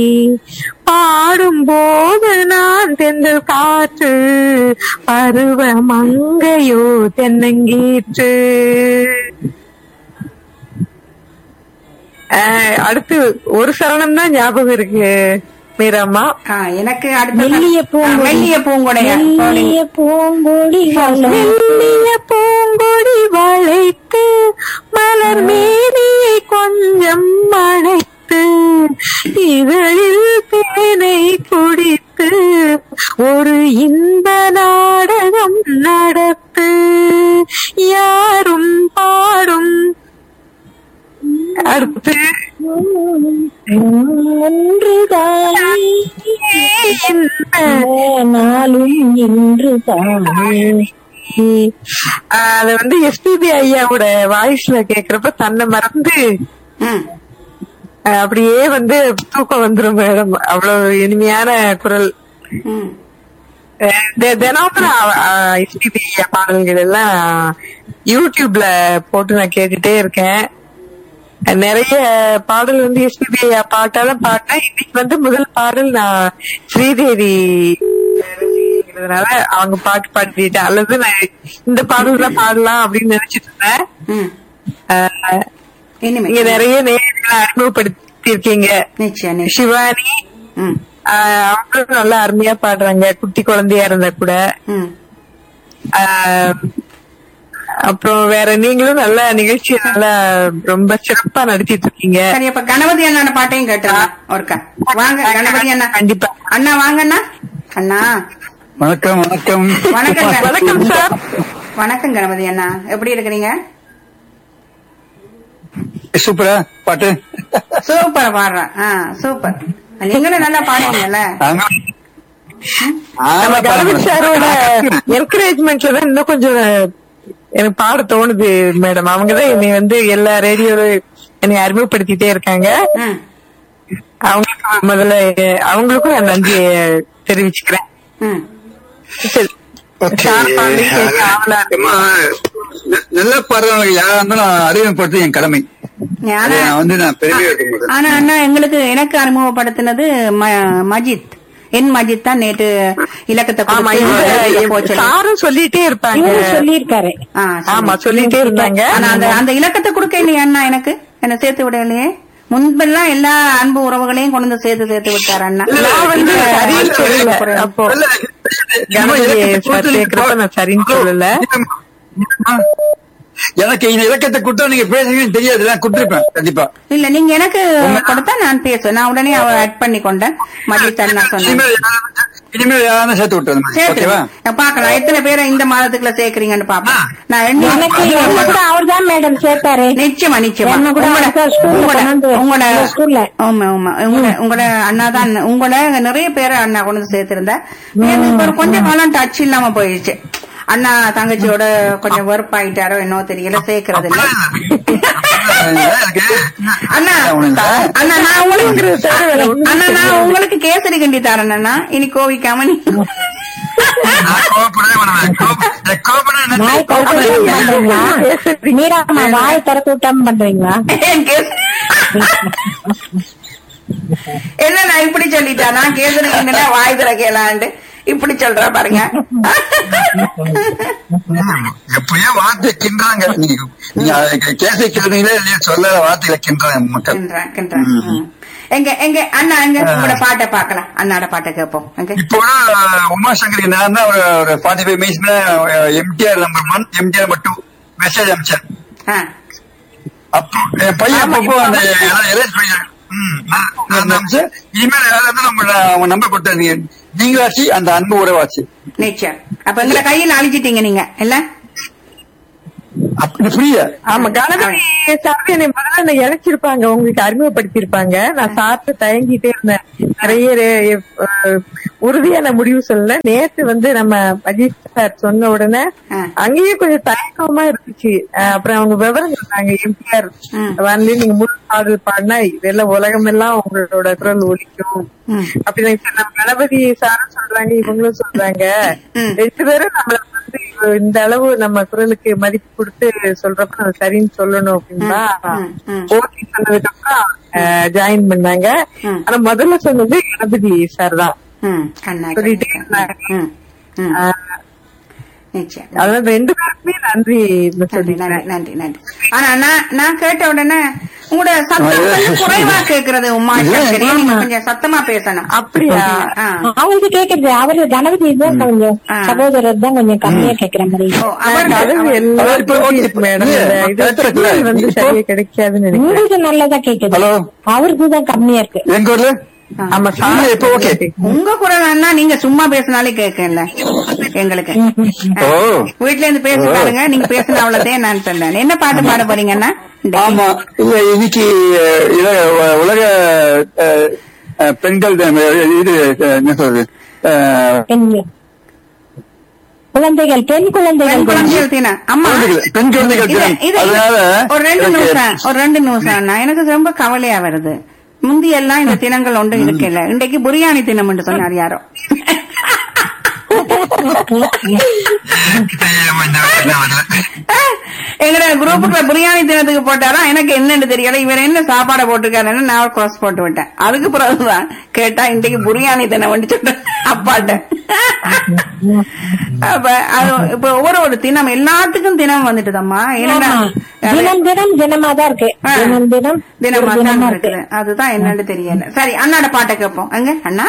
பாடும்போது நான் தென்றல் காற்று பருவ மங்கையோ தென்னங்கீற்று அஹ், அடுத்து ஒரு சரணம் தான் ஞாபகம் இருக்கு மீரம்மா ஆ, எனக்கு அடுத்த மெல்லிய பூங்கொடி. மெல்லிய பூங்கொடையா மெல்லிய பூங்கொடி வளம். மெல்லிய பூங்கொடி வளைத்து மலர் மேனியை கொஞ்சம் மழைத்து இதழில் தேனை குடித்து ஒரு இன்ப நாடகம் நடத்து யாரும் பாடும் அடுத்து ஒன்றுதானே இன்ப நாளும் இன்றுதானே அது வந்து எஸ்பிபி ஐயாவோட வாய்ஸ்ல கேக்குறப்ப தன்னை மறந்து ம். அஹ், அப்படியே வந்து தூக்கம் வந்துரும் மேடம் அவ்வளவு இனிமையான குரல் ம். அஹ், தி- தினமும் எஸ்பிபி ஐயா பாடல்கள் எல்லாம் யூடியூப்ல போட்டு நான் கேட்டுட்டே இருக்கேன் அஹ், நிறைய பாடல் வந்து எஸ்பிபி ஐயா பாட்டாலும் பாட்டேன் இன்னைக்கு வந்து முதல் பாடல் நான் ஸ்ரீதேவி ரசிகைங்கிறதுனால அவங்க பாட்டு பாடிட்டேன் அல்லது நான் இந்த பாடல் தான் பாடலாம் அப்படின்னு நினைச்சிட்டு இருந்தேன் ம். அஹ், இனிமே நீங்க நிறைய நேர்களை அறிமுகப்படுத்தி இருக்கீங்க நிச்சயம் நிச்சயம். சிவானி ம். ஆஹ் அவங்களும் நல்லா அருமையா பாடுறாங்க குட்டி குழந்தையா இருந்தா கூட ம். ஆஹ் அப்புறம் வேற நீங்களும் நல்ல நிகழ்ச்சி நல்லா ரொம்ப சிறப்பா நடத்திட்டு இருக்கீங்க சரி அப்ப கணபதி அண்ணான பாட்டையும் கேட்டுருங்க ஒருக்கா வாங்க கணபதி அண்ணா கண்டிப்பா அண்ணா வாங்க அண்ணா அண்ணா வணக்கம் வணக்கம் வணக்கம் வணக்கம் சார் வணக்கம் கணபதி அண்ணா எப்படி இருக்கிறீங்க சூப்பரா பாட்டு சூப்பர் பாடுறேன் ஆ சூப்பர் நீங்களும் நல்லா பாடுவீங்கல்ல ஆமா. நம்ம ஆமா, கணபதி பாருங்க. சாரோட என்கரேஜ்மெண்ட்ல தான் இன்னும் கொஞ்சம் எனக்கு பாட தோணுது மேடம் அவங்கதான் என்னை வந்து எல்லா ரேடியோலும் என்னை அறிமுகப்படுத்திட்டே இருக்காங்க ம். அவங்களுக்கு முதல்ல அவங்களுக்கும் நான் நன்றியை தெரிவிச்சுக்கிறேன் ம். சரி. Okay. சார் பாடி கேட்க ஆவலா இருக்கு. அம்மா, ந- நல்லா பாடுறவங்க யாரா இருந்தாலும் அறிமுகப்படுத்து என் கடமை அதை ஆனா நான் வந்து நான் பெருமையா எடுத்துக்கிறேன் ஆனா அண்ணா எங்களுக்கு எனக்கு அறிமுகப்படுத்தினது ம- மஜித் என் மஜித் தான் நேற்று இலக்கத்தை ஆமா கொடுத்து இவங்க வெளிய போக சொல்லி. சாரும் சொல்லிட்டே இருப்பாங்க இவரு சொல்லியிருக்காரு ஆ, சரி. ஆமா சொல்லிட்டே இருந்தாங்க ஆனா அந்த அந்த இலக்கத்தை கொடுக்க இல்லையா அண்ணா எனக்கு என்ன சேர்த்து விடலையே முன்பெல்லாம் எல்லா அன்பு உறவுகளையும் கொண்டு வந்து சேர்த்து சேர்த்து விட்டாரு அண்ணா நான் வந்து சரின்னு சொல்லல அப்போ இல்ல, கணபதி இலக்கத்தை சார் கொடுத்து கேக்குறப்ப நான் சரின்னு சொல்லல எனக்கு இந்த இலக்கத்தை கொடுத்தா நீங்க பேசுவீங்கன்னு தெரியாது நான் கொடுத்துருப்பேன் கண்டிப்பா இல்ல நீங்க எனக்கு கொடுத்தா நான் பேசுவேன் நான் உடனே அவ ஆட் பண்ணி கொண்டேன் மஜித் அண்ணா சொன்னேன் இனிமேல் யாராவது- இனிமேல் யாரும் சேர்த்து விட்டுறது ஓகேவா சேர்த்து பாக்கலாம் எத்தனை பேரை இந்த மாதத்துக்குள்ள சேர்க்கறீங்கன்னு பாப்போம் நான் எண்ணி எனக்கு என்ன கூட அவர் தான் மேடம் சேர்த்தாரு நிச்சயமா நிச்சயமா என்ன கூட உங்களோட- சார் ஸ்கூல்ல உங்களோட- கொண்டாந்து உங்களோட இந்த ஸ்கூல்ல. ஆமா ஆமா உங்களோட உங்களோட அண்ணா தான் உங்களோட நிறைய பேரை அண்ணா கொண்டு வந்து சேர்த்திருந்தா எனக்கு ஒரு கொஞ்ச காலம் டச் இல்லாம போயிடுச்சு அண்ணா தங்கச்சியோட கொஞ்சம் வெறுப்பாயிட்டாரோ என்னவோ தெரியல சேர்க்கறது இல்ல எனக்கு அண்ணா உனக்கு- அண்ணா நான் உங்களுக்கு அண்ணா நான் உங்களுக்கு கேசரி கண்டி தரேன் அண்ணா இனி கோவிக்காம நீ நான் கோவப்படவே மாட்டேன். கோவ- எனக்கு கோவப்பட என்ன வாய் திறக்க விட்டாம பண்றீங்களா மீராமா வாய் திறக்க விட்டாம பண்றீங்களா ஏன் கேசரி என்ன நான் இப்படி சொல்லிட்டேன் நான் கேசரி கண்டினா வாய் திறக்கலான்ட்டு இப்படி சொல்றா பாருங்க எப்பயோ வார்த்தை கின்றாங்க நீங்க நீங்க அதுக்கு கேசை கேட்டீங்களே இல்லையா சொல்லாத வார்த்தைகளை கின்றாங்க மக்கள் கிண்டுறேன், கிண்டுறேன். ம். எங்க எங்க அண்ணா எங்க உங்களோட பாட்டை பாக்கலாம் அண்ணாட பாட்டை கேட்போம் எங்க இப்போ கூட உமாசங்கரி நான் தான் ஒரு ஒரு ஃபார்ட்டி ஃபைவ் மினிட்ஸ்ல MTR number one MTR number two message அனுப்பிச்சேன் ஆ. அப்போ என் பையன் அப்பப்போ அந்த எரேஞ்ச் பையன் ம், நான் நான் அனுப்பிச்சேன் இனிமேல் யாராவது நம்ம அவங்க நம்பர் கொடுத்தாங்க நீங்களாச்சு அந்த அன்பு உறவாச்சு நிச்சயம் அப்ப எங்களை கையில் அழிச்சிட்டீங்க நீங்க இல்ல அப்படி புரிய ஆமா கணபதி சார் என்னை முதல்ல என்னை இழைச்சிருப்பாங்க உங்களுக்கு அறிமுகப்படுத்திருப்பாங்க நான் சாப்பிட்டு தயங்கிட்டே இருந்தேன் நிறைய ரே- அஹ் உறுதியான முடிவு சொல்லல நேத்து வந்து நம்ம அஜித் சார் சொன்ன உடனே ஆ. அங்கேயே கொஞ்சம் தயக்கமா இருந்துச்சு அஹ் அப்புறம் அவங்க விவரம் சொன்னாங்க எம்ஜிஆர் ம். வந்து நீங்க முழு பாடல் பாடினா இதெல்லாம் உலகம் எல்லாம் உங்களோட குரல் ஒலிக்கும் ம். அப்படின்னு நம்ம கணபதி சாரும் சொல்றாங்க இவங்களும் சொல்றாங்க ம். ரெண்டு பேரும் நம்மள வந்து இந்த அளவு நம்ம குரலுக்கு மதிப்பு கொடுத்து சொல்றப்ப நம்ம சரின்னு சொல்லணும் அப்படின்னா ம், ம். ஓகே சொன்னதுக்கு அப்புறம் ஜாயின் பண்ணாங்க ம். ஆனா முதல்ல சொன்னது கணபதி சார் தான் ம், கண்ணா சொல்லிட்டே கண்ணா. இருந்தாங்க. ம், ம், ஆஹ் நிச்சயம் அதாவது ரெண்டு பேருக்குமே நன்றி நன்றி சொல்லிட்டேன் நன்றி நன்றி நன்றி ஆனா நான் நான் கேட்ட உடனே உங்களோட சத்தம் கொஞ்சம் குறைவா கேக்குறது உமா சங்கரி நீங்க கொஞ்சம் சத்தமா பேசணும் அப்படியா ஆ. அவங்களுக்கு கேக்குறது அவரு கணபதி தான் கொஞ்சம் ஆ. சகோதரர் தான் கொஞ்சம் கம்மியா கேக்குற மாதிரி ஓ, அவர் கதவு அவர்- எல்லாம் இப்ப ஓகே, இருக்கு மேடம் இல்ல, இந்த இது கரெக்டா இருக்குல்ல? signal வந்து இப்போ- சரியா கிடைக்காதுன்னு நினைக்கிறேன் உங்களுக்கு நல்லதா கேக்குது ஹலோ அவருக்கு தான் கம்மியா இருக்கு எங்க ஊர்ல ஆமா இல்ல, இப்ப ஓகே. உங்க குரல் என்ன நீங்க சும்மா பேசினாலே கேட்கல எங்களுக்கு ஓ வீட்ல இருந்து பேசி ஓ. பாருங்க நீங்க பேசின அவ்வளவுதான் நான் சொன்னேன் என்ன பாட்டு பாட போறீங்கன்னா ஆமா இல்ல இன்னைக்கு அஹ், இல- உ- உலக அஹ், அஹ், பெண்கள் தினம், அஹ், இது அஹ், என்ன சொல்றது அஹ், பெண்கள் குழந்தைகள் பெண் பெண் குழந்தைகள் குழந்தைகள் தினம் அம்மா குழந்தைகள், பெண் குழந்தைகள் இது- தினம். இது- அதனால ஒரு ரெண்டு எனக்கு- நிமிஷம் ஒரு ரெண்டு நிமிஷம் அண்ணா எனக்கு ரொம்ப கவலையா வருது முந்தி எல்லாம் இந்த தினங்கள் ஒன்றும் இருக்கல இன்றைக்கு பிரியாணி தினம் என்று சொன்னார் யாரோ எங்கட குரூப்புக்குள்ள பிரியாணி தினத்துக்கு போட்டாரா எனக்கு என்னன்னு தெரியல இவர் என்ன சாப்பாடை போட்டிருக்காருன்னு நான் ஒரு cross போட்டு விட்டேன் அதுக்கு பிறகுதான் கேட்டா இன்றைக்கு பிரியாணி தினம் வந்து சொல்றேன் அப்பாட்ட அப்ப அது இப்ப ஒவ்வொரு ஒரு தினம் எல்லாத்துக்கும் தினம் வந்துட்டுதம்மா என்னடா தினம் தினம் தினமா தான் இருக்கு ஆ. தினம் தினம் தினமா ஒரு தான் தினமா இருக்குது இருக்கு அதுதான் என்னன்னு தெரியல சரி அண்ணாட பாட்டை கேட்போம் அங்க அண்ணா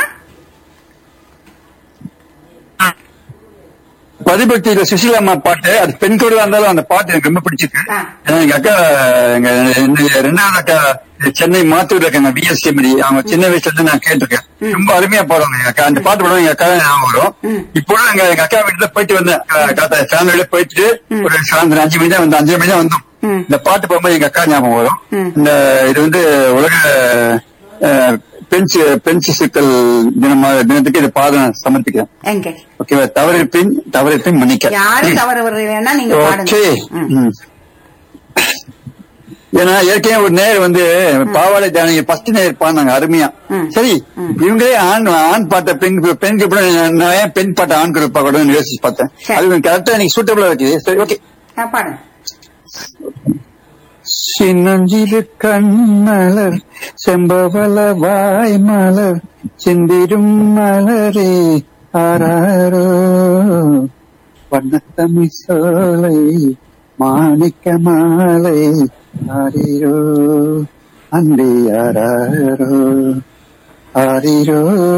பதிபக்தியில சுசீலா அம்மா பாட்டு அது பெண் குரலா இருந்தாலும் அந்த பாட்டு எனக்கு ரொம்ப பிடிச்சிருக்கு ஆ. ஏன்னா எங்க அக்கா எங்க என்னுடைய ரெண்டாவது அக்கா சென்னை மாத்தூர்ல இருக்காங்க பிஎஸ்சி மடி அவங்க சின்ன வயசுல இருந்து நான் கேட்டிருக்கேன் ரொம்ப அருமையா போறாங்க எங்க அக்கா அந்த பாட்டு போடுவாங்க எங்க அக்கா தான் ஞாபகம் வரும் இப்போ எங்க எங்க அக்கா வீட்டுல போயிட்டு வந்தேன் அக்கா- காத்தா ஃபேமிலியோட போயிட்டு ஒரு சாயந்தரம் அஞ்சு மணி தான் வந்து அஞ்சு மணி தான் வந்தோம் ம். இந்த பாட்டு போகும்போது எங்க அக்கா ஞாபகம் வரும் ம். இந்த இது வந்து உலக அஹ், பெண் சி- பெண் சிசுக்கள் தினமா தினத்துக்கு இது பாதம் சமர்ப்பிக்கிறேன் எங்க ஓகேவா தவறிருப்பின் தவறிருப்பின் மன்னிக்க யாரு தவறு வருதுன்னா நீங்க பாடுங்க ஓகே ம். ம். ஏன்னா ஏற்கனவே ஒரு நேர் வந்து பாவாடை தானங்க ஃபர்ஸ்ட் நேர் பாடினாங்க அருமையா ம். சரி இவங்களே ஆண் ஆண் பாட்ட பெண் பெண் கூட நான் ஏன் பெண் பாட்ட ஆண் குறிப்பா கூட யோசிச்சு பார்த்தேன் சரி. அது கரெக்டா எனக்கு சூட்டபிளா இருக்குது சரி ஓகே ஆ, பாடுங்க சின்னஞ்சிறு கண்மலர் செம்பவள வாய் மலர் சிந்திரும் மலரே ஆராரோ வண்ணத்தமிழ் சோலை மாணிக்க மாலை ஆரிரோ அன்றி ஆராரோ ஆரிரோ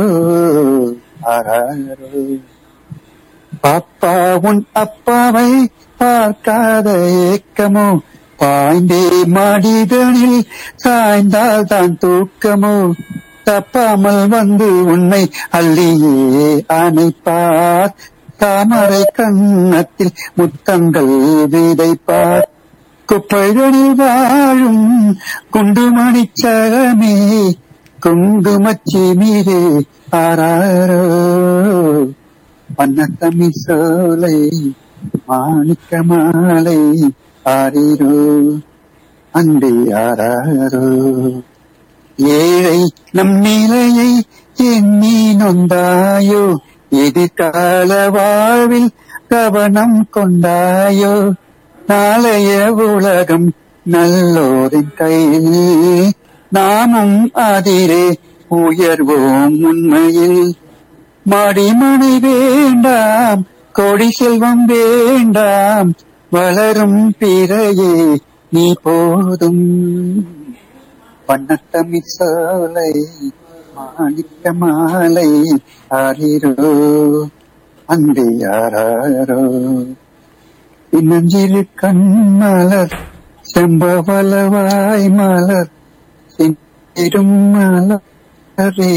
ஆராரோ பாப்பா உன் அப்பாவை பார்க்காத ஏக்கமோ பாய்ந்தே மாடிதனில் சாய்ந்தால் தான் தூக்கமோ தப்பாமல் வந்து உன்னை அள்ளியே அணைப்பார் தாமரை கண்ணத்தில் முத்தங்கள் விதைப்பார் குப்பைகளில் வாழும் குண்டுமணிச்சகமே குங்குமச்சி மீது ஆராரோ வண்ணத்தமிழ் சோலை மாணிக்க மாலை ஆரிரோ அன்றி ஆராரோ ஏழை நம் நிலையை எண்ணி நொந்தாயோ எதிர்கால வாழ்வில் கவனம் கொண்டாயோ நாளைய உலகம் நல்லோரின் கையில் நாமும் அதிரே உயர்வோம் உண்மையில் மாடிமனை வேண்டாம் கொடி செல்வம் வேண்டாம் வளரும் பிறையே நீ போதும் வண்ணத்தமிழ் சோலை மாணிக்க மாலை ஆரிரோ அன்பே யாரோ இன்னஞ்சிறு கண்மலர் செம்பவளவாய் மலர் செந்திரும் மலரே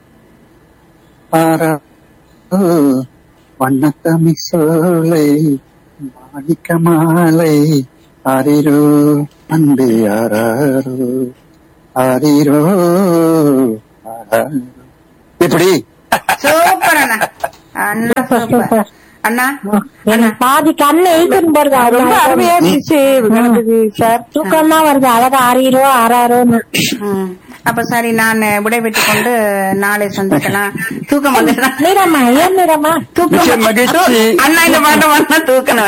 ஆரா வண்ணத்தமிழ் சோலை மாணிக்க மாலை ஆரிரோ அன்பே ஆராரோ ஆரிரோ ஆராரோ எப்படி சூப்பர் அண்ணா அண்ணா சூப்பர் அண்ணா எனக்கு பாதி கண்ணு எழுத்துன்னு போறது ரொம்ப அவ்வளவு அருமையா இருந்துச்சு கணபதி சார் தூக்கம் தான் வருது அழகா ஆறிரோ ஆறாரோன்னு ம். அப்ப சரி நான் விடைபெற்றுக் கொண்டு நாளை சந்திக்கலாம் தூக்கம் வந்துடுறா மீராமா ஏன் மீராமா மிக்க மகிழ்ச்சி அண்ணா இந்த பாட்டை வந்தா தூக்கணும்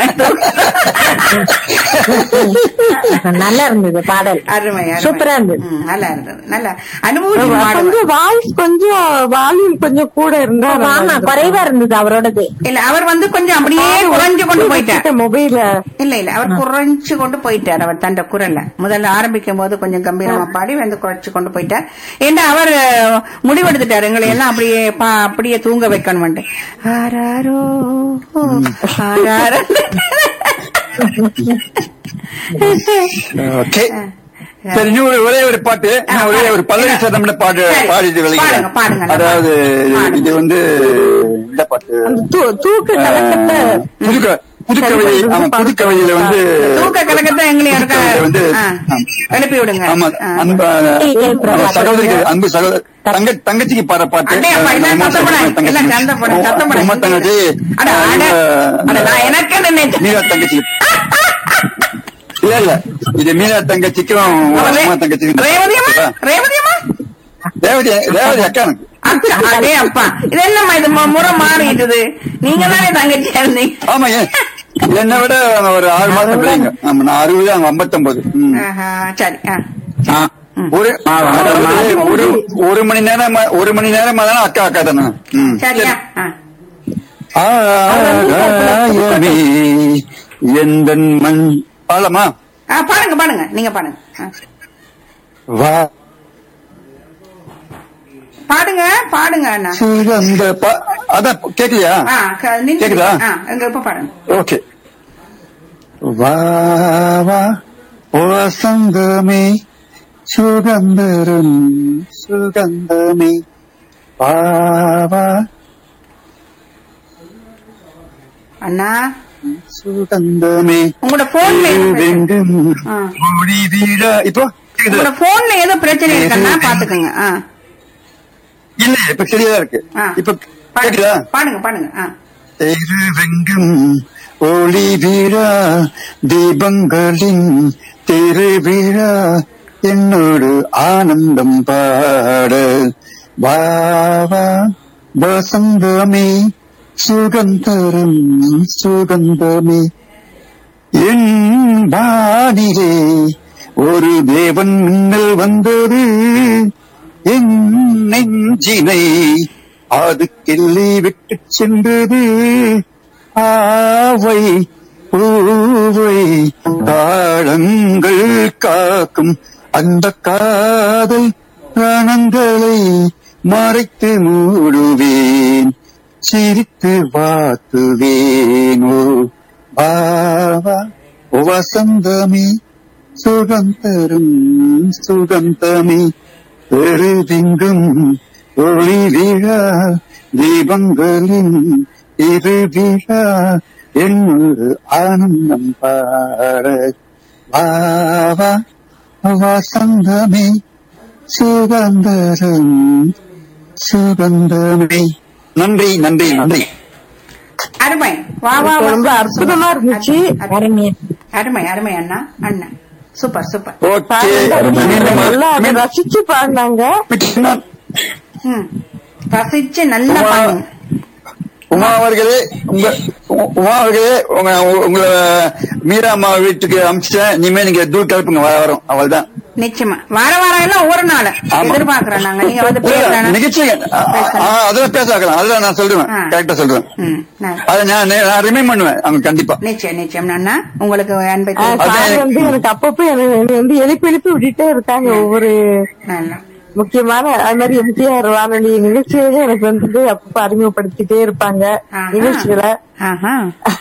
நல்லா இருந்தது பாடல் அருமை அருமை. சூப்பரா இருந்தது. ம், நல்லா இருந்தது நல்லா அனுபவிச்சு பாடுவார். கொஞ்சம் வாய்ஸ் கொஞ்சம் வால்யூம் கொஞ்சம் கூட இருந்தா ஆமா குறைவா இருந்தது அவரோடது இல்ல அவர் வந்து கொஞ்சம் அப்படியே குறைஞ்சு கொண்டு போயிட்டார் மொபைல இல்ல இல்ல அவர் குறைஞ்சு கொண்டு போயிட்டார் அவர் தண்ட குரல்ல முதல்ல ஆரம்பிக்கும் போது கொஞ்சம் கம்பீரமா பாடி வந்து குறைச்சு கொண்டு போயிட்டார் ஏன்னா அவர் அஹ், முடிவெடுத்துட்டார் எங்களை எல்லாம் அப்படியே பா- அப்படியே தூங்க வைக்கணும் ஆராரோ ஆராரோ ஓகே சரி இன்னும் ஒரு ஒரே ஒரு பாட்டு நான் ஒரே ஒரு பல்லவி சதம்ல பாடு சரி. பாடிட்டு பாடுங்க, பாடுங்க. விளைக்கிறேன் அதாவது பாடுங்க. இது வந்து இந்த பாட்டு அந்த தூ- தூக்க கலக்கத்தை புதுக்க புதுக்கவிதை ஆமா புதுக்கவிதையில வந்து தூக்க கலக்கத்தை எங்களை இருக்கா புதுக்கவிதை வந்து ஆ, ஆம். எழுப்பி விடுங்க ஆமா ஆ. அன்பு ஆமா, சகோதரிக்கு அன்பு சகோதரி தங்க தங்கச்சிக்கு பாடுற பாட்டு அடே அப்பா, இதான் சத்தப்படாது. எல்லாம் சத்தப்படாது, சத்தப்படாது. உமா தங்கச்சி அட, அட, அட, நான் எனக்கு நினைச்சேன். மீரா தங்கச்சி இல்ல இல்ல இது மீரா தங்கச்சிக்கும் உமா தங்கச்சிக்கும் ரேவதியம்மா ரேவதியம்மா ரேவதி ரேவதி அக்கா எனக்கு அக்கா, அடே அப்பா இது என்னம்மா இது மு- முறை மாறிட்டுது நீங்க தானே தங்கச்சியா இருந்தீங்க ஆமா ஏன் என்னை விட அவங்க ஒரு ஆறு மாசம் பிள்ளைங்க ஆமா நான் அறுபது அவங்க ஐம்பத்தொன்பது ம். ஆஹா, சரி ஆ. ஆ. ஒரு அதாவது ஒரு ஒரு மணி நேரம் ஒரு மணி நேரம் தானே அக்கா அக்கா தானே ம். சரியா ஆ. ஆகாயமே எந்தன் மண் பாலமா ஆ, பாடுங்க பாடுங்க நீங்க பாடுங்க ஆ. வா பாடுங்க பாடுங்க அண்ணா சுகந்த பா- அதான் கேக்கலையா ஆ, க- நின்று- கேக்குதா? ஆ, எங்க இப்ப பாடுங்க ஓகே வா வா வசந்தமே சுகந்தரம் சுகந்தமே வா வா அண்ணா சுகந்தமே உங்களோட போன்ல ஏதோ பிரச்சனை- வெங்கும் ஆ. ஒளி வீழா இப்போ கேக்குதா உங்களோட போன்ல ஏதோ பிரச்சனை இருக்குன்னா பாத்துக்கோங்க ஆ. இல்ல இப்ப சரியா இருக்கு ஆ. இப்ப பாடுங்க கேக்குதா பாடுங்க பாடுங்க ஆ. திருவெங்கும் ஒளி விழா தீபங்களின் திருவிழா என்னோடு ஆனந்தம் பாட வாவா வசந்தமே சுகந்தரம் சுகந்தமே என் வானிலே ஒரு தேவன் மின்னல் வந்தது என் நெஞ்சினை அது கிள்ளி விட்டு சென்றது ஆவை பூவை தாளங்கள் காக்கும் அந்த காதல் பிராணங்களை மறைத்து மூடுவேன் சிரித்து வாத்துவேனோ பாவா வசந்தமே சுகந்தரும் சுகந்தமே பெருதிங்கும் ஒளி விழா தீபங்களின் இரு விழா என்னொரு ஆனந்தம் பாட வாவா வசந்தமே சுகந்தரம் சுகந்தமே நன்றி நன்றி நன்றி அருமை வா வா வா. ரொம்ப அற்புதமா இருந்துச்சு அருமையா அருமை அருமை அண்ணா அண்ணா சூப்பர் சூப்பர் ஓகே நல்லா அதை ரசிச்சு பாடினாங்க ம். ரசிச்சு நல்லா பாருங்க உமா அவர்களே உங்க உ- உமா அவர்களே உங்க உங்களை மீரா அம்மா வீட்டுக்கு அமிச்சிட்டேன் இனிமே நீங்க தூள் கிளப்புங்க வர வரோம் அவள்தான் நிச்சயமா வார வாரம் எல்லாம் ஒவ்வொரு நாள் ஆமா. எதிர்பார்க்கிறோம் நாங்க நீங்க வந்து இல்ல, பேசலாம் நிகழ்ச்சி ஆ, ஆ, அதெல்லாம் பேச ஆக்கலாம் அதெல்லாம் நான் சொல்லுவேன் ஆ. கரெக்டா சொல்றேன் ம், நல்லது. அதை நான் நான் ரிமைண்ட் பண்ணுவேன் அவங்க கண்டிப்பா நிச்சயம் நிச்சயம் அண்ணா உங்களுக்கு அன்பை ஆ, தெரிவித்து- சார் வந்து எனக்கு அப்பப்போ எனக்கு என்னை வந்து எழுப்பி எழுப்பி விட்டுட்டே இருக்காங்க ஒவ்வொரு நல்லா முக்கியமான அது மாதிரி எம்ஜிஆர் வானொலி நிகழ்ச்சியில எனக்கு வந்து அப்பப்ப அறிமுகப்படுத்திட்டே இருப்பாங்க ஆஹா. நிகழ்ச்சிகளை ஆஹா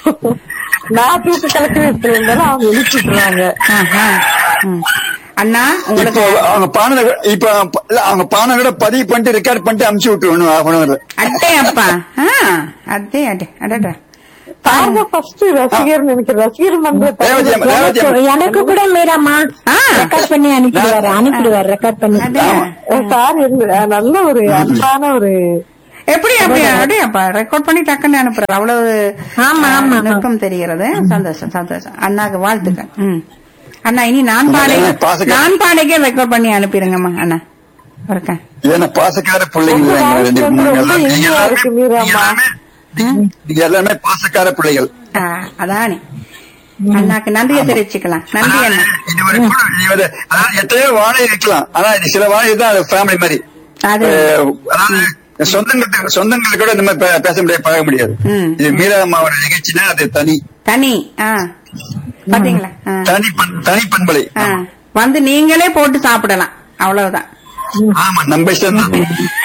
நான் தூக்க கலக்கத்துல இருந்தாலும் அவங்க எழுப்பிட்டுருவாங்க ஆஹா ம். அண்ணா இப்போ உங்களுக்கு அவங்க பானை இப்ப இல்ல, அவங்க பானை கூட பதிவு பண்ணிட்டு ரெக்கார்ட் பண்ணிட்டு அமுச்சு விட்டுருவணும் half an hour. அட்டே அப்பா ஆ, அட்டே அட்டே அடடா பாருங்க ஃபர்ஸ்ட் ரசிகர் எனக்கு ரசிகர் மன்ற ரேவதி அம்மா, ரேவதி அம்மா. எனக்கு கூட மீராமா ஆ. ரெக்கார்ட் பண்ணி அனுப்பிடுவாரு அனுப்பிடுவாரு ரெக்கார்ட் பண்ணி அடே சார் இருந்து நல்ல ஒரு அன்பான ஒரு எப்படி அப்படி அடே அப்பா ரெக்கார்ட் பண்ணி டக்குன்னு அனுப்புறாரு அவ்வளவு ஆமா, ஆமா, ஆமா. நுட்பம் தெரிகிறது சந்தோஷம் சந்தோஷம் அண்ணாக்கு வாழ்த்துக்கள் ம் அண்ணா இனி நான் பாடை பாசக்கா- நான் பாடைக்கே ரெக்கார்ட் பண்ணி அனுப்பிடுங்கம்மா அண்ணா இருக்கா ஏன்னா பாசக்கார பிள்ளைங்க உங்க தாங்க ரெண்டு voice வந்து மூணு ரொம்ப எல்லாம். நீங்க இனிமையா இருக்கு, மீரா நீங்க அம்மா. எல்லாமே- நீங்க எல்லாமே பாசக்கார பிள்ளைகள் ஆ, அதானே அண்ணாக்கு நன்றியை தெரிவிச்சுக்கலாம் நன்றி அதாவது அண்ணா இது ஒரு குழு, இது ஒரு- அதாவது எத்தனையோ வாழை இருக்கலாம் ஆனா இது சில வாழை தான் அது ஃபேமிலி மாதிரி அது அஹ், அதாவது சொந்தங்களுக்கு சொந்தங்களுக்கு கூட நம்ம பே- பேச முடியாது பழக முடியாது ம். இது மீரா அம்மாவோட நிகழ்ச்சினா அது தனி தனி ஆ பாத்தீங்களா ஆ. தனி பண்- தனி பண்பலை ஆ. வந்து நீங்களே போட்டு சாப்பிடலாம் அவ்வளவுதான் ஆமா நம்ம இஷ்டம் தான்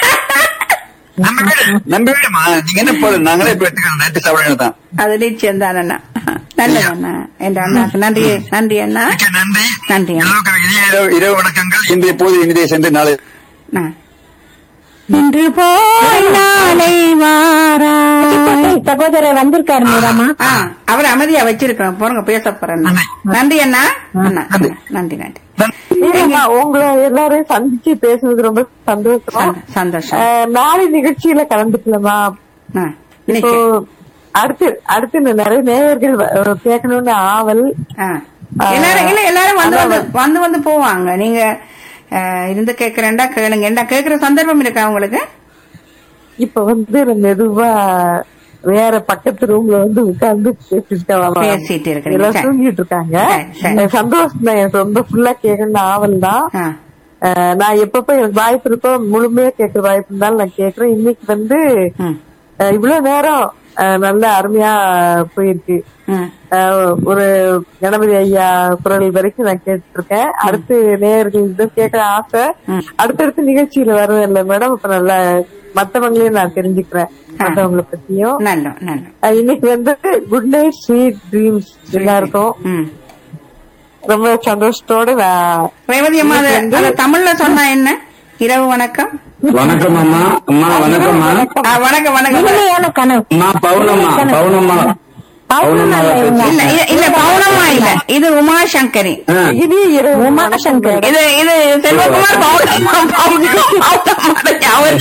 நம்ம வீடு நம்ம வீடுமா நீங்க என்ன போல நாங்களே போய் எடுத்துக்கலாம் நைட்டு சாப்பிட தான் அது நிச்சயம் தான் அண்ணா நல்லது அண்ணா என்ற அண்ணாக்கு நன்றி நன்றி அண்ணா மிக்க நன்றி நன்றி. எல்லோருக்கும் இனிய இரவு- இரவு வணக்கங்கள் இன்றைய போது இனிதே சென்று நாளை ஆ. இன்று போய் நாளை வாரா சகோதரர் வந்திருக்காரு மீராமா ஆ, அவரை அமைதியா வச்சிருக்கோம் போறங்க பேச போறேன் நன்றி. நன்றி அண்ணா அண்ணா அண்ணா. நன்றி நன்றி மீராம்மா, உங்களை எல்லாரையும் சந்திச்சு பேசுனது ரொம்ப சந்தோஷம் சந்த- சந்தோஷம் அஹ், நாளை நிகழ்ச்சியில கலந்துக்கலாமா ஆ, இப்போ நிச்சயம். அடுத்து அடுத்து இன்னும் நிறைய நேயர்கள் வ- கேட்கணும்னு ஆவல் ஆ. எல்லாரும் இல்ல எல்லாரும் வந்து வந்து வந்து வந்து போவாங்க நீங்க அஹ், இருந்து கேக்குறேன்டா கேளுங்க என்ன கேக்குற சந்தர்ப்பம் இருக்கா உங்களுக்கு இப்ப வந்து நான் மெதுவா வேற பக்கத்து ரூம்ல வந்து உட்கார்ந்து பேசிட்டு வரலாம். பேசிட்டு இருக்கிறீங்க. எல்லாம் சரி. தூங்கிட்டு இருக்காங்க சரி, சரி. எனக்கு சந்தோஷம் தான் எனக்கு ரொம்ப ஃபுல்லா கேட்கணும்னு ஆவல் தான் ஆ. அஹ், நான் எப்பப்ப எனக்கு வாய்ப்பு இருக்கோ முழுமையா கேட்கிற வாய்ப்பு இருந்தாலும் நான் கேட்கறேன் இன்னைக்கு வந்து ம், அஹ், இவ்வளவு நேரம் அஹ், நல்ல அருமையா போயிருக்கு ம். அஹ், ஒரு கணபதி ஐயா குரல் வரைக்கும் நான் கேட்டு இருக்கேன் அடுத்து நேயர்கள் இது கேட்க ஆசை ம். அடுத்தடுத்து நிகழ்ச்சியில வருவேன் இல்ல மேடம் இப்ப நல்ல மத்தவங்களையும் நான் தெரிஞ்சுக்கிறேன் மத்தவங்களை பத்தியும் நல்ல நல்ல அஹ், இன்னைக்கு வந்து குட் நைட் ஸ்வீட் ட்ரீம்ஸ் எல்லாருக்கும் ம் ரொம்ப சந்தோஷத்தோட நான் ரேவதி அம்மா அது அது தமிழ்ல சொன்னா என்ன இரவு வணக்கம் வணக்கம் அம்மா அம்மா வணக்கம்மா ஆ, வணக்கம் வணக்கம் இனிமையான கனவு அம்மா பவுனம்மா பவுனம்மா பௌர்ணமா இல்ல இவங்க. இல்ல இது- இல்ல பௌர்ணமா இல்ல இது உமா சங்கரி ஆ, இனிய இரவு உமாசங்கர். இது இது செல்வகுமார் பௌர்ணமா பௌர்ணமா அவர்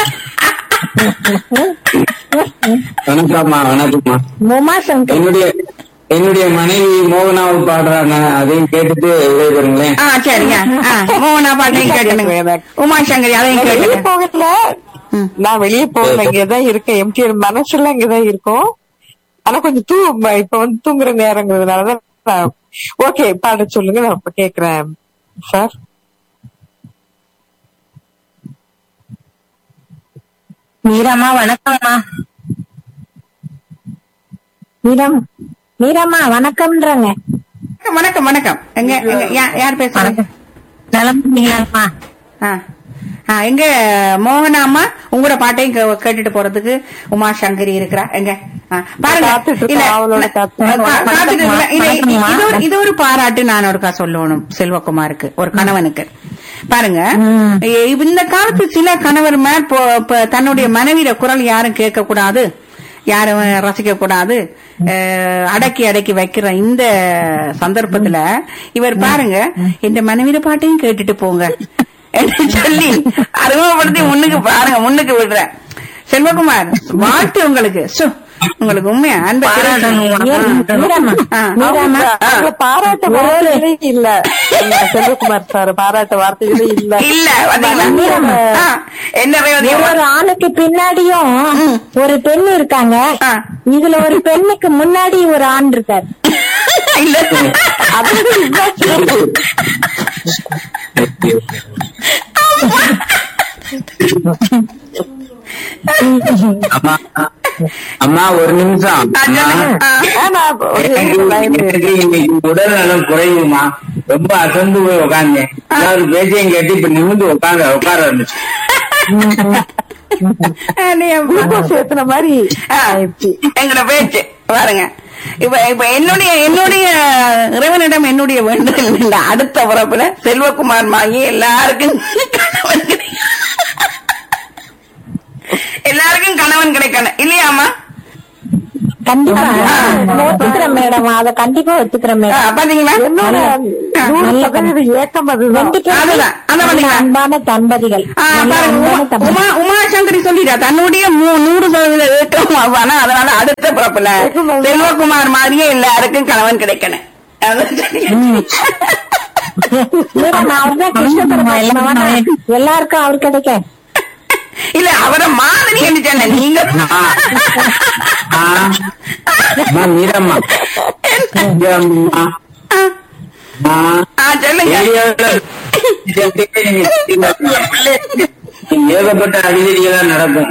வணக்கம்மா வணக்கம்மா உமாசங்கர் என்னுடைய என்னுடைய மனைவி மோகனாவை பாடுறாங்க அதையும் கேட்டுட்டு விடைபெறுங்களேன் ஆ சரிங்க ஆ, மோகனா பாட்டையும் கேட்டுங்க உமா சங்கரி அதையும் வெளியே கேட்டுங்க போகல ம். நான் வெளியே போகல இங்கதான் இருக்கேன் எம்டி மனசுல இங்கதான் இருக்கும் ஆனா கொஞ்சம் தூ இப்ப வந்து தூங்குற நேரங்கிறதுனாலதான் ஓகே பாட சொல்லுங்க நான் இப்ப கேக்குறேன் சார் மீராமா வணக்கம்மா மீரம் மீராமா வணக்கம்ன்றாங்க வணக்கம் வணக்கம் எங்க எங்க யா- யார் பேசுறாங்க நலம் மீராமா ஆ. ஆ, எங்க மோகனா அம்மா உங்களோட பாட்டையும் கே- கேட்டுட்டு போறதுக்கு உமா சங்கரி இருக்கிறா எங்க ஆ, பாருங்க காத்துட்டு இருக்கேன், இல்ல, ஆவலோட இல்ல, காத்துட்டு கா- காத்துட்டு இருக்கேன். இல்ல, வணக்கம்மா. இது ஒரு- இது ஒரு பாராட்டு நான் ஒருக்கா சொல்லணும் செல்வகுமாருக்கு ஒரு கணவனுக்கு பாருங்க இ- இந்த காலத்து சில கணவர்மார் இப்போ- இப்ப தன்னுடைய மனைவியோட குரல் யாரும் கேட்க கூடாது யாரும் ரசிக்க கூடாது அஹ், அடக்கி அடக்கி வைக்கிற இந்த சந்தர்ப்பத்துல இவர் பாருங்க இந்த மனைவியோட பாட்டையும் கேட்டுட்டு போங்க என்று சொல்லி அறிமுகப்படுத்தி முன்னுக்கு பாருங்க முன்னுக்கு விடுறேன் செல்வகுமார் வாழ்த்து உங்களுக்கு சு, உங்களுக்கு உண்மையா அன்பை தெரிவிக்கணும். மீராமா ஆ. மீராமா அவங்கள பாராட்ட வார்த்தைகளே இல்ல எங்க செல்வகுமார் சார் பாராட்ட வார்த்தைகளே இல்ல இல்ல பாத்தீங்களா? ஆ, என்ன ரேவதி ஒரு ஒரு ஆணுக்கு பின்னாடியும் ஒரு பெண் இருக்காங்க ஆ. இதுல ஒரு பெண்ணுக்கு முன்னாடி ஒரு ஆண் இருக்காரு இல்ல அம்மா அம்மா ஒரு நிமிஷம் ஆ, சொல்லுங்க. ஆ. ஆனா ஒரு எனக்கு எனக்கு இன்னைக்கு உடல் நலம் குறையுமா ரொம்ப அசந்து போய் உட்காந்தேன் எல்லாரும் பேச்சையும் கேட்டு இப்ப நிமிந்து உட்கார உட்கார இருந்துச்சு ஆ, நீ குளுக்கோஸ் ஏத்துன மாதிரி ஆ, எங்களோட பேச்சு பாருங்க இப்ப இப்ப என்னுடைய என்னுடைய இறைவனிடம் என்னுடைய வேண்டுதல் இல்ல அடுத்த பிறப்புல செல்வகுமார் மாகி எல்லாருக்கும் கணவன் கிடைக்கும் எல்லாருக்கும் கணவன் கிடைக்கணும் இல்லையாமா கண்டிப்பா ஒத்துக்கிறேன் மேடம் அத கண்டிப்பா ஒத்துக்கிறேன் ஆ, மேடம் பாத்தீங்களா என்னோட நூறு சதவீத ஏக்கம் அதுதான் ரெண்டு பேரும் அதுதான், அதான் பாத்தீங்களா? அன்பான தம்பதிகள் ஆ, நல்ல பாருங்க, அன்பான உமா- தம்பதிகள் உமா உமா சங்கரி சொல்லிட்டா தன்னுடைய மூ- நூறு சதவீத ஏற்றம் ஆவானா அதனால அடுத்த பிறப்புல செல்வகுமார் மாதிரியே எல்லாருக்கும் கணவன் கிடைக்கணும் அதான் சரி. மீராமா அவர்தான் கிருஷ்ண பரமாத்மா எல்லாருக்கும் அவர் கிடைக்க இல்ல அவரை மாதிரி என்ன சொன்ன நீங்க ஆ. ஆ. அம்மா மீரம்மா மீரம்மா ஆ. ஆ, சொல்லுங்க ஏரியாவுல ஏகப்பட்ட அடிதடிகளா நடக்கும்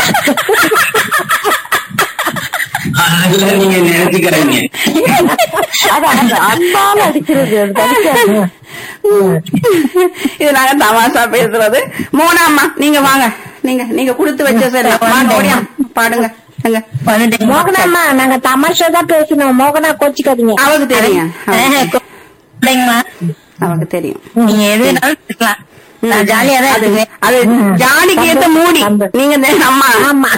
அதெல்லாம் நீங்க நினைச்சுக்கிறாங்க அது அந்த அன்பால அடிக்கிறது அது கிடைக்காது இது நாங்க தமாஷா பேசுறது மோனாம்மா நீங்க வாங்க நீங்க நீங்க கொடுத்து வச்ச சரி வாங்க ஓடியா பாடுங்க எங்க மோகனாம்மா நாங்க தமாஷா தான் பேசணும் மோகனா கோச்சிக்காதீங்க அவருக்கு தெரியும் அவருக்கு- அவருக்கு தெரியும் நீங்க எதுனாலும் பேசலாம் நான் ஜாலியா தான் அது இருக்குவேன் அது ஜாலிக்கு ஏத்த மூடி நீங்க தான் அம்மா ஆமா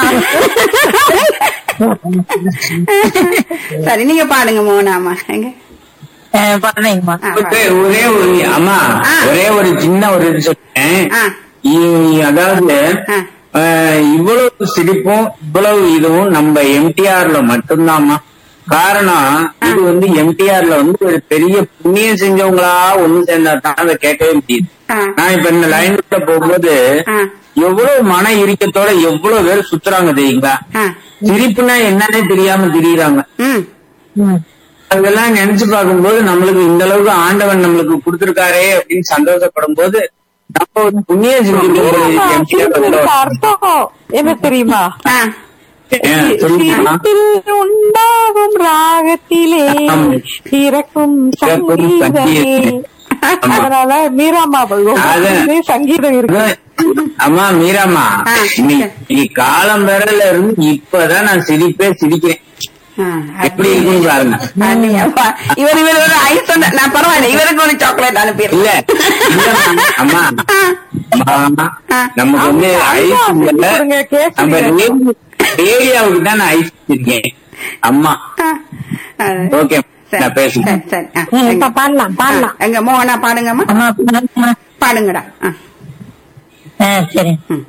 சரி நீங்க பாடுங்க மோனாம்மா எங்க பாடுறீங்கம்மா ஆ, ஒரே ஒரே ஒரு அம்மா ஆ. ஒரே ஒரு சின்ன ஒரு இது சொல்றேன் ஆ. இ- அதாவது ஆ. அஹ், இவ்வளவு சிரிப்பும் இவ்வளவு இதுவும் நம்ம எம்டிஆர்ல மட்டும்தாம்மா காரணம் இது வந்து எம்டிஆர்ல வந்து ஒரு பெரிய புண்ணியம் செஞ்சவங்களா ஒண்ணு சேர்ந்தா தான் அதை கேட்கவே முடியுது ஆ. நான் இப்ப இந்த லைன்ல போகும்போது ஆ. எவ்வளவு மன இறுக்கத்தோட எவ்வளவு பேர் சுத்துறாங்க தெரியுங்களா ஆ. சிரிப்புனா என்னன்னே தெரியாம திரியுறாங்க ம் அதெல்லாம் நினைச்சு பார்க்கும்போது நம்மளுக்கு இந்த அளவுக்கு ஆண்டவன் நம்மளுக்கு கொடுத்திருக்காரே அப்படின்னு சந்தோஷப்படும் போது நம்ம ஒரு புண்ணியம் செஞ்சுட்டு அர்த்தம் என்ன தெரியுமா ஆ. சொல்லுங்கம்மா சிரிப்பில் உண்டாகும் ராகத்திலே ஆம். பிறக்கும் பிறக்கும் சங்கீதமே சங்கீதமே. ஆமா. அதனால மீராமா அது- சங்கீதம் இருக்கு அதான், அம்மா மீராம்மா ஆ. இன்னைக்கு காலம் விரல இருந்து இப்பதான் நான் சிரிப்பே சிரிக்கிறேன் ஆ. எப்படி இருக்குன்னு பாருங்க அப்படியாப்பா. இவர் இவர் ஒரு ஐஸ் ஒண்ணு- நான் பரவாயில்ல இவருக்கு ஒரு சாக்லேட் இல்ல அனுப்பிடுறேன் இல்லம்மா, அம்மா அம்மா, ஆ. நமக்கு வந்து ஐஸ் இல்ல கொடுங்க, கேக் நம்ம கொடுங்க. ஏரியாவுக்கு தான் நான் ஐஸ் இருக்கேன் அம்மா ஓகே நான் பேசுறேன் சரி சரி ஆ, ம், எங்க- இப்ப பாடலாம் பாடலாம் எங்க மோகனா பாடுங்கம்மா அம்மா பாடலாமா? பாடுங்கடா ஆ. ஆ, சரி ம்.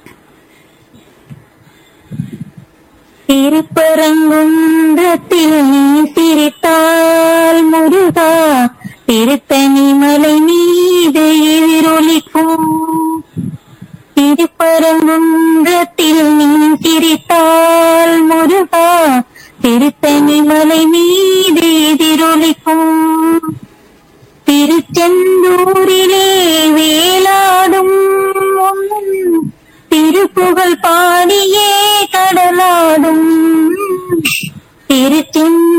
திருப்பரங்குன்றத்தில் நீ சிரித்தால் முருகா திருத்தணி மலை மீது எதிரொலிக்கும் திருப்பரங்குன்றத்தில் நீ சிரித்தால் முருகா திருத்தணி மலை மீது எதிரொலிக்கும் திருச்செந்தூரிலே வேலாடும் உன் திருப்புகழ் பாடியே கடலாடும் திருச்செந்தூர்